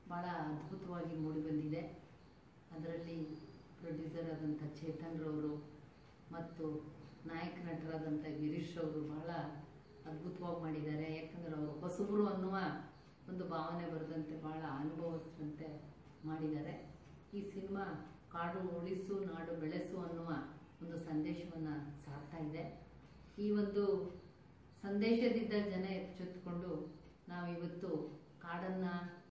ಭಾಳ ಅದ್ಭುತವಾಗಿ ಮೂಡಿಬಂದಿದೆ ಅದರಲ್ಲಿ ಪ್ರೊಡ್ಯೂಸರ್ ಆದಂಥ ಚೇತನ್ ರವರು ಮತ್ತು ನಾಯಕ ನಟರಾದಂಥ ಗಿರೀಶ್ ಅವರು ಬಹಳ ಅದ್ಭುತವಾಗಿ ಮಾಡಿದ್ದಾರೆ ಯಾಕಂದ್ರೆ ಅವರು ಹೊಸಬರು ಅನ್ನುವ ಒಂದು ಭಾವನೆ ಬರದಂತೆ ಬಹಳ ಅನುಭವಿಸಿದಂತೆ ಮಾಡಿದ್ದಾರೆ ಈ ಸಿನಿಮಾ ಕಾಡು ಉಳಿಸು ನಾಡು ಬೆಳೆಸು ಅನ್ನುವ ಒಂದು ಸಂದೇಶವನ್ನು ಸಾರ್ತಾ ಇದೆ ಈ ಒಂದು ಸಂದೇಶದಿಂದ ಜನ ಎಚ್ಚೆತ್ತುಕೊಂಡು ನಾವು ಇವತ್ತು ಕಾಡನ್ನು